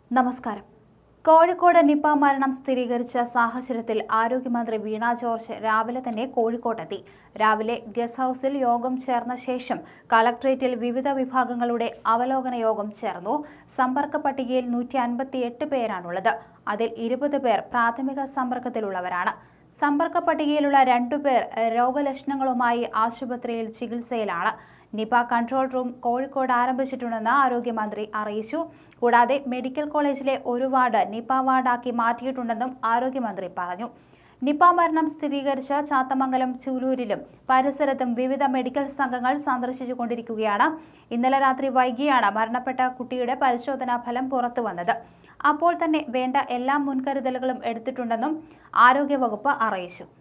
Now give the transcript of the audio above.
നമസ്കാരം കോഴിക്കോട് നിപ മരണം സ്ഥിരീകരിച്ച സാഹചര്യത്തിൽ ആരോഗ്യമന്ത്രി വീണ ജോർജ് രാവിലെ തന്നെ കോഴിക്കോട്ടെത്തി രാവിലെ ഗസ്റ്റ് ഹൌസിൽ യോഗം ചേർന്ന ശേഷം കളക്ട്രേറ്റിൽ വിവിധ വിഭാഗങ്ങളുടെ അവലോകന യോഗം ചേർന്നു സമ്പർക്ക പട്ടികയിൽ നൂറ്റി അൻപത്തിയെട്ട് പേരാണുള്ളത് അതിൽ ഇരുപത് പേർ പ്രാഥമിക സമ്പർക്കത്തിലുള്ളവരാണ് സമ്പർക്ക പട്ടികയിലുള്ള രണ്ടുപേർ രോഗലക്ഷണങ്ങളുമായി ആശുപത്രിയിൽ ചികിത്സയിലാണ് നിപ കൺട്രോൾ റൂം കോഴിക്കോട് ആരംഭിച്ചിട്ടുണ്ടെന്ന് ആരോഗ്യമന്ത്രി അറിയിച്ചു കൂടാതെ മെഡിക്കൽ കോളേജിലെ ഒരു വാർഡ് നിപ വാർഡാക്കി മാറ്റിയിട്ടുണ്ടെന്നും ആരോഗ്യമന്ത്രി പറഞ്ഞു നിപ മരണം സ്ഥിരീകരിച്ച ചാത്തമംഗലം ചൂലൂരിലും പരിസരത്തും വിവിധ മെഡിക്കൽ സംഘങ്ങൾ സന്ദർശിച്ചു കൊണ്ടിരിക്കുകയാണ് ഇന്നലെ രാത്രി വൈകിയാണ് മരണപ്പെട്ട കുട്ടിയുടെ പരിശോധനാ ഫലം പുറത്തു വന്നത് അപ്പോൾ തന്നെ വേണ്ട എല്ലാ മുൻകരുതലുകളും എടുത്തിട്ടുണ്ടെന്നും ആരോഗ്യവകുപ്പ് അറിയിച്ചു